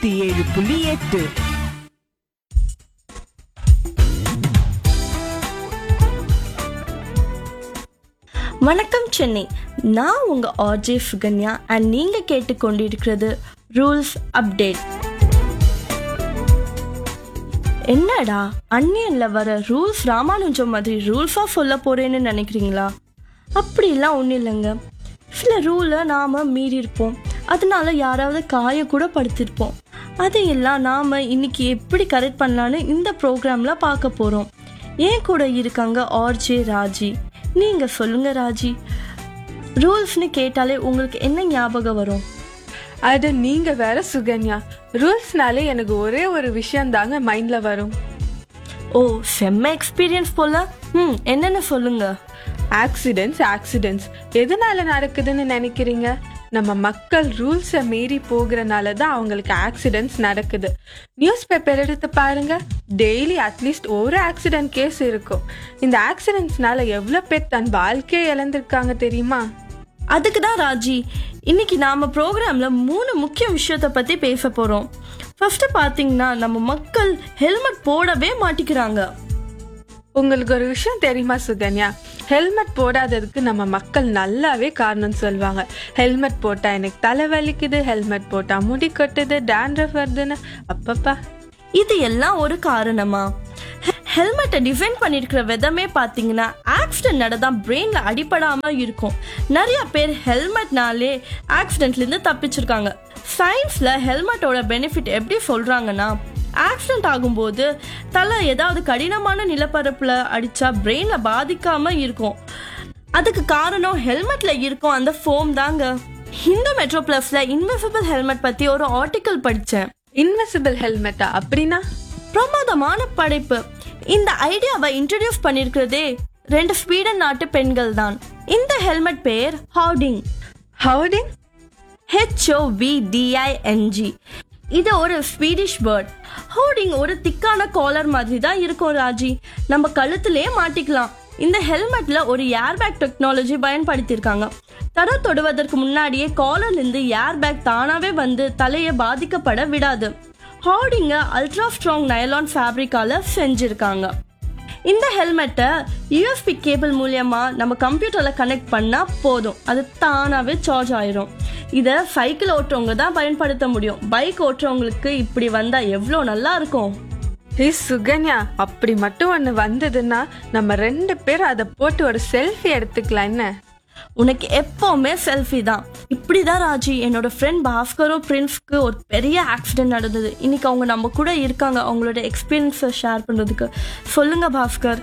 நூத்தி ஏழு புள்ளி எட்டு வணக்கம் சென்னை நான் உங்க ஆர்ஜே சுகன்யா அண்ட் நீங்க கேட்டுக்கொண்டிருக்கிறது ரூல்ஸ் அப்டேட் என்னடா அன்னியன்ல வர ரூல்ஸ் ராமானுஜம் மாதிரி ரூல்ஸா சொல்ல போறேன்னு நினைக்கிறீங்களா அப்படிலாம் ஒன்றும் இல்லைங்க சில ரூலை நாம மீறி இருப்போம் அதனால யாராவது காய கூட படுத்திருப்போம் அதையெல்லாம் நாம இன்னைக்கு எப்படி கரெக்ட் பண்ணலான்னு இந்த ப்ரோக்ராம்ல பார்க்க போறோம் ஏன் கூட இருக்காங்க ஆர்ஜே ராஜி நீங்க சொல்லுங்க ராஜி ரூல்ஸ்னு கேட்டாலே உங்களுக்கு என்ன ஞாபகம் வரும் அது நீங்க வேற சுகன்யா ரூல்ஸ்னாலே எனக்கு ஒரே ஒரு விஷயம் தாங்க மைண்ட்ல வரும் ஓ செம்ம எக்ஸ்பீரியன்ஸ் போல ம் என்னென்ன சொல்லுங்க ஆக்சிடென்ட்ஸ் ஆக்சிடென்ட்ஸ் எதனால நடக்குதுன்னு நினைக்கிறீங்க நம்ம மக்கள் ரூல்ஸை மீறி போகிறனால தான் அவங்களுக்கு ஆக்சிடென்ட்ஸ் நடக்குது நியூஸ் பேப்பர் எடுத்து பாருங்க டெய்லி அட்லீஸ்ட் ஒரு ஆக்சிடென்ட் கேஸ் இருக்கும் இந்த ஆக்சிடென்ட்ஸ்னால எவ்வளோ பேர் தன் வாழ்க்கையை இழந்திருக்காங்க தெரியுமா அதுக்கு தான் ராஜி இன்னைக்கு நாம ப்ரோக்ராம்ல மூணு முக்கிய விஷயத்தை பத்தி பேச போறோம் ஃபர்ஸ்ட் பாத்தீங்கன்னா நம்ம மக்கள் ஹெல்மெட் போடவே மாட்டிக்கிறாங்க உங்களுக்கு ஒரு விஷயம் தெரியுமா சுகன்யா ஹெல்மெட் போடாததுக்கு நம்ம மக்கள் நல்லாவே காரணம் சொல்லுவாங்க ஹெல்மெட் போட்டா எனக்கு தலை வலிக்குது ஹெல்மெட் போட்டா முடி கொட்டுது டேண்ட்ரஃப் வருதுன்னு அப்பப்பா இது எல்லாம் ஒரு காரணமா ஹெல்மெட்டை டிசைன் பண்ணிருக்கிற விதமே பாத்தீங்கன்னா ஆக்சிடென்ட் நடந்தா பிரெயின்ல அடிபடாம இருக்கும் நிறைய பேர் ஹெல்மெட்னாலே ஆக்சிடென்ட்ல இருந்து தப்பிச்சிருக்காங்க சயின்ஸ்ல ஹெல்மெட்டோட பெனிஃபிட் எப்படி சொல்றாங்கன்னா ஆக்சிடென்ட் ஆகும்போது தலை ஏதாவது கடினமான நிலப்பரப்புல அடிச்சா பிரெயின்ல பாதிக்காம இருக்கும் அதுக்கு காரணம் ஹெல்மெட்ல இருக்கும் அந்த ஃபோம் தாங்க இந்த மெட்ரோ பிளஸ்ல இன்விசிபிள் ஹெல்மெட் பத்தி ஒரு ஆர்டிக்கல் படிச்சேன் இன்விசிபிள் ஹெல்மெட்டா அப்படின்னா பிரமாதமான படைப்பு இந்த ஐடியாவை இன்ட்ரடியூஸ் பண்ணிருக்கிறதே ரெண்டு ஸ்வீடன் நாட்டு பெண்கள் தான் இந்த ஹெல்மெட் பெயர் ஹவுடிங் ஹவுடிங் ஹெச்ஓவிடிஐஎன்ஜி இது ஒரு ஸ்வீடிஷ் பேர்ட் ஹோர்டிங் ஒரு திக்கான காலர் மாதிரி தான் இருக்கும் ராஜி நம்ம கழுத்திலே மாட்டிக்கலாம் இந்த ஹெல்மெட்ல ஒரு ஏர்பேக் டெக்னாலஜி பயன்படுத்தியிருக்காங்க தர தொடுவதற்கு முன்னாடியே காலர்ல இருந்து ஏர்பேக் தானாவே வந்து தலையை பாதிக்கப்பட விடாது ஹார்டிங்க அல்ட்ரா ஸ்ட்ராங் நைலான் ஃபேப்ரிக்கால செஞ்சிருக்காங்க இந்த ஹெல்மெட்டை யூஎஸ்பி கேபிள் மூலியமா நம்ம கம்ப்யூட்டர்ல கனெக்ட் பண்ணா போதும் அது தானாவே சார்ஜ் ஆயிரும் இதை சைக்கிள் ஓட்டுறவங்க தான் பயன்படுத்த முடியும் பைக் ஓட்டுறவங்களுக்கு இப்படி வந்தா எவ்வளோ நல்லா இருக்கும் ஏ சுகன்யா அப்படி மட்டும் ஒன்று வந்ததுன்னா நம்ம ரெண்டு பேரும் அதை போட்டு ஒரு செல்ஃபி எடுத்துக்கலாம் என்ன உனக்கு எப்பவுமே செல்ஃபி தான் இப்படிதான் ராஜி என்னோட ஃப்ரெண்ட் பாஸ்கரும் பிரின்ஸ்க்கு ஒரு பெரிய ஆக்சிடென்ட் நடந்தது இன்னைக்கு அவங்க நம்ம கூட இருக்காங்க அவங்களோட எக்ஸ்பீரியன்ஸை ஷேர் பண்றதுக்கு சொல்லுங்க பாஸ்கர்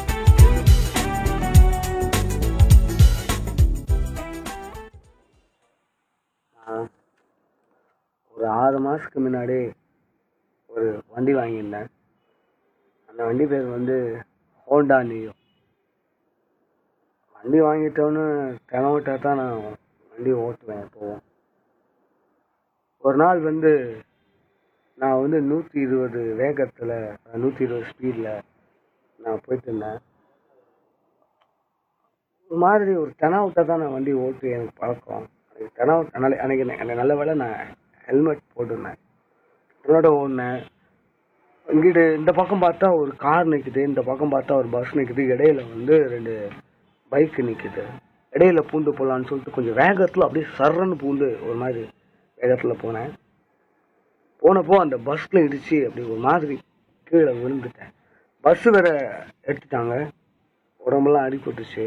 ஒரு ஆறு மாதத்துக்கு முன்னாடி ஒரு வண்டி வாங்கியிருந்தேன் அந்த வண்டி பேர் வந்து ஹோண்டா நியோ வண்டி வாங்கிட்டோன்னு கிளம்பிட்டா தான் நான் வண்டி ஓட்டுவேன் எப்போவும் ஒரு நாள் வந்து நான் வந்து நூற்றி இருபது வேகத்தில் நூற்றி இருபது ஸ்பீடில் நான் போயிட்டு இருந்தேன் ஒரு மாதிரி ஒரு தெனாவிட்டா தான் நான் வண்டி ஓட்டு எனக்கு பழக்கம் எனக்கு தெனாவிட்ட நல்ல எனக்கு எனக்கு நல்ல வேளை நான் ஹெல்மெட் போட்டிருந்தேன் என்னோட ஓடினேன் இங்கிட்டு இந்த பக்கம் பார்த்தா ஒரு கார் நிற்குது இந்த பக்கம் பார்த்தா ஒரு பஸ் நிற்குது இடையில வந்து ரெண்டு பைக் நிற்குது இடையில பூந்து போகலான்னு சொல்லிட்டு கொஞ்சம் வேகத்தில் அப்படியே சர்றன்னு பூந்து ஒரு மாதிரி வேகத்தில் போனேன் போனப்போ அந்த பஸ்ஸில் இடிச்சு அப்படி ஒரு மாதிரி கீழே விழுந்துட்டேன் பஸ் வேற எடுத்துட்டாங்க உடம்பெல்லாம் அடிபட்டுச்சு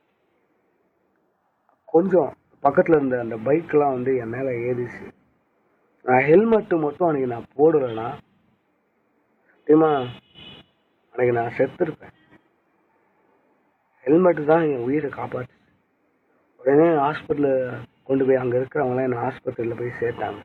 கொஞ்சம் பக்கத்தில் இருந்த அந்த பைக்கெலாம் வந்து என் மேலே ஏறிச்சு நான் ஹெல்மெட்டு மட்டும் அன்றைக்கி நான் போடலைன்னா சத்தியமா அன்றைக்கி நான் செத்துருப்பேன் ஹெல்மெட்டு தான் என் உயிரை காப்பாற்றுச்சு உடனே ஹாஸ்பிட்டலில் கொண்டு போய் அங்கே இருக்கிறவங்களாம் என்னை ஹாஸ்பிட்டலில் போய் சேர்த்தாங்க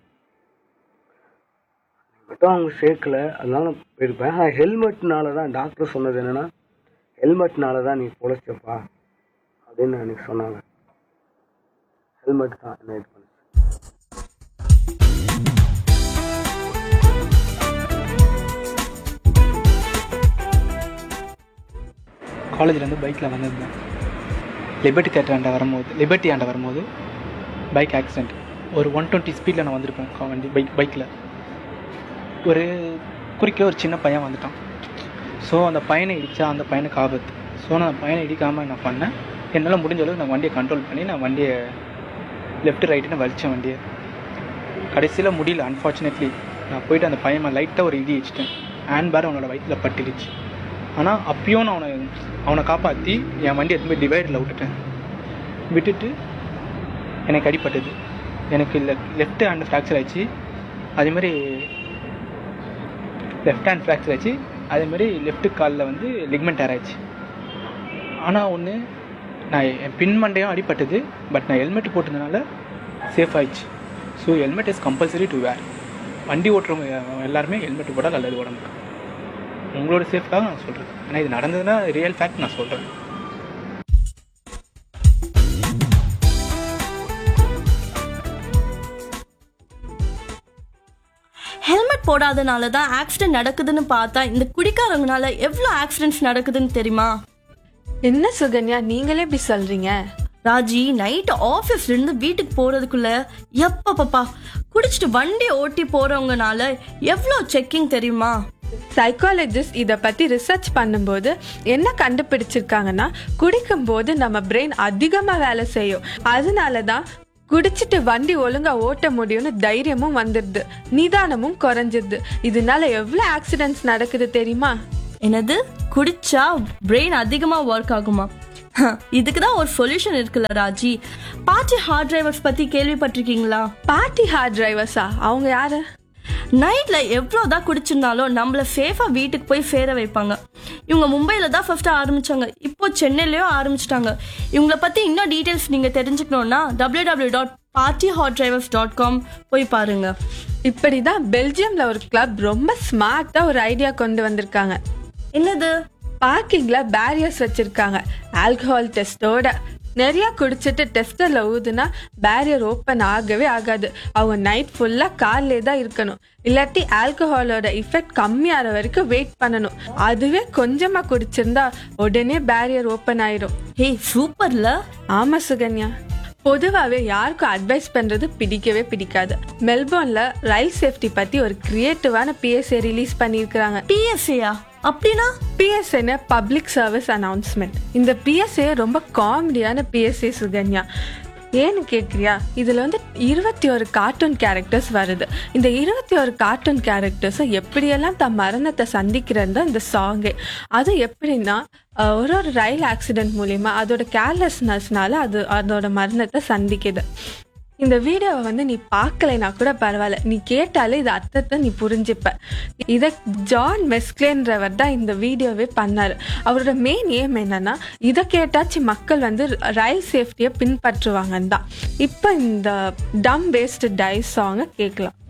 மட்டும் அவங்க சேர்க்கல அதனால நான் போயிருப்பேன் ஆனால் ஹெல்மெட்னால தான் டாக்டர் சொன்னது என்னன்னா ஹெல்மெட்னால தான் நீ பொழைச்சப்பா அப்படின்னு அன்னைக்கு சொன்னாங்க ஹெல்மெட் தான் என்ன இது பண்ணுச்சு காலேஜ்லேருந்து பைக்கில் வந்திருந்தேன் லிபர்ட்டி தேட்டர் ஆண்ட வரும்போது லிபர்ட்டி ஆண்ட வரும்போது பைக் ஆக்சிடென்ட் ஒரு ஒன் டுவெண்ட்டி ஸ்பீடில் நான் வந்திருப்பேன் கா- வண்டி பைக் பைக்கில் ஒரு குறிக்க ஒரு சின்ன பையன் வந்துட்டான் ஸோ அந்த பையனை இடித்தா அந்த பையனுக்கு ஆபத்து ஸோ நான் அந்த பையனை இடிக்காமல் நான் பண்ணேன் என்னால் முடிஞ்ச அளவுக்கு நான் வண்டியை கண்ட்ரோல் பண்ணி நான் வண்டியை லெஃப்ட் ரைட்டுன்னு வலித்தேன் வண்டியை கடைசியில் முடியல அன்ஃபார்ச்சுனேட்லி நான் போயிட்டு அந்த பையன் லைட்டாக ஒரு இடி வச்சிட்டேன் ஹேண்ட் பேர் அவனோட வயிற்றில் பட்டுடுச்சு ஆனால் அப்பயும் நான் அவனை அவனை காப்பாற்றி என் வண்டி எடுத்து போய் டிவைடரில் விட்டுட்டேன் விட்டுட்டு எனக்கு அடிப்பட்டது எனக்கு இல்லை லெஃப்ட் ஹேண்ட் ஃப்ராக்சர் ஆச்சு அதேமாதிரி லெஃப்ட் ஹேண்ட் ஃப்ராக்சர் ஆச்சு அதேமாதிரி லெஃப்ட் காலில் வந்து லிக்மெண்ட் டேர் ஆச்சு ஆனால் ஒன்று நான் என் பின் மண்டையும் அடிப்பட்டது பட் நான் ஹெல்மெட் போட்டதுனால சேஃப் ஆயிடுச்சு so helmet is compulsory to wear வண்டி ஓட்டுறவங்க எல்லாருமே ஹெல்மெட் போட்டால் நல்லது உடம்புக்கு உங்களோட சேஃப்காக நான் சொல்கிறேன் ஆனால் இது நடந்ததுன்னா ரியல் ஃபேக்ட் நான் சொல்கிறேன் ஹெல்மெட் போடாதனால தான் ஆக்சிடென்ட் நடக்குதுன்னு பார்த்தா இந்த குடிக்காரங்கனால எவ்வளோ ஆக்சிடென்ட்ஸ் நடக்குதுன்னு தெரியுமா என்ன சுகன்யா நீங்களே இப்படி சொல்றீங்க ராஜி நைட் ஆஃபீஸ்ல இருந்து வீட்டுக்கு போறதுக்குள்ள எப்ப பாப்பா குடிச்சிட்டு வண்டி ஓட்டி போறவங்கனால எவ்வளோ செக்கிங் தெரியுமா சைக்காலஜிஸ்ட் இதை பத்தி ரிசர்ச் பண்ணும்போது என்ன கண்டுபிடிச்சிருக்காங்கன்னா குடிக்கும்போது நம்ம பிரெயின் அதிகமா வேலை செய்யும் அதனால தான் குடிச்சிட்டு வண்டி ஒழுங்கா ஓட்ட முடியும்னு தைரியமும் வந்துடுது நிதானமும் குறைஞ்சிருது இதனால எவ்வளவு ஆக்சிடென்ட்ஸ் நடக்குது தெரியுமா என்னது குடிச்சா பிரெயின் அதிகமா ஒர்க் ஆகுமா ஹ, இதுக்கு தான் ஒரு சொல்யூஷன் இருக்குல்ல ராஜி பார்ட்டி ஹார்ட் டிரைவர்ஸ் பத்தி கேள்விப்பட்டிருக்கீங்களா பார்ட்டி ஹார்ட் டிரைவர்ஸா அவங்க யாரு நைட்ல எவ்வளோதான் குடிச்சிருந்தாலும் நம்மள சேஃபா வீட்டுக்கு போய் சேர வைப்பாங்க இவங்க மும்பையில தான் ஃபர்ஸ்ட் ஆரம்பிச்சாங்க இப்போ சென்னையிலயும் ஆரம்பிச்சிட்டாங்க இவங்கள பத்தி இன்னும் டீடைல்ஸ் நீங்க தெரிஞ்சுக்கணும்னா W W dot party hard drivers dot com போய் பாருங்க இப்படிதான் பெல்ஜியம்ல ஒரு கிளப் ரொம்ப ஸ்மார்ட்டா ஒரு ஐடியா கொண்டு வந்திருக்காங்க என்னது பார்க்கிங்ல பேரியர்ஸ் வச்சிருக்காங்க ஆல்கஹால் டெஸ்டோட நிறைய குடிச்சிட்டு டெஸ்டர்ல ஊதுனா பேரியர் ஓப்பன் ஆகவே ஆகாது அவங்க நைட் ஃபுல்லா கார்லே தான் இருக்கணும் இல்லாட்டி ஆல்கஹாலோட இஃபெக்ட் கம்மியாகிற வரைக்கும் வெயிட் பண்ணணும் அதுவே கொஞ்சமா குடிச்சிருந்தா உடனே பேரியர் ஓப்பன் ஆயிரும் ஹே சூப்பர்ல ஆமா சுகன்யா பொதுவாகவே யாருக்கும் அட்வைஸ் பண்றது பிடிக்கவே பிடிக்காது மெல்போர்ன்ல ரயில் சேஃப்டி பத்தி ஒரு கிரியேட்டிவான பிஎஸ்ஏ ரிலீஸ் பண்ணியிருக்கிறாங்க பிஎஸ்ஏயா அப்படின்னா பிஎஸ்ஏன்னு பப்ளிக் சர்வீஸ் அனௌன்ஸ்மெண்ட் இந்த பிஎஸ்ஏ ரொம்ப காமெடியான பிஎஸ்ஏ சுகன்யா ஏன்னு கேட்குறியா இதில் வந்து இருபத்தி ஒரு கார்ட்டூன் கேரக்டர்ஸ் வருது இந்த இருபத்தி ஒரு கார்ட்டூன் கேரக்டர்ஸை எப்படியெல்லாம் தன் மரணத்தை சந்திக்கிறது தான் இந்த சாங்கே அது எப்படின்னா அஹ், ஒரு ஒரு ரயில் ஆக்சிடென்ட் மூலிமா அதோட கேர்லெஸ்னஸ்னால அது அதோட மரணத்தை சந்திக்குது இந்த வீடியோவை வந்து நீ பார்க்கலைனா கூட பரவாயில்ல நீ கேட்டாலே இது அர்த்தத்தை நீ புரிஞ்சுப்ப இதை ஜான் மெஸ்க்லேன்றவர் தான் இந்த வீடியோவே பண்ணாரு அவரோட மெயின் ஏம் என்னன்னா இதை கேட்டாச்சு மக்கள் வந்து ரயில் சேஃப்டியை பின்பற்றுவாங்கன்னு தான் இப்போ இந்த டம் வேஸ்ட் டை சாங்கை கேட்கலாம்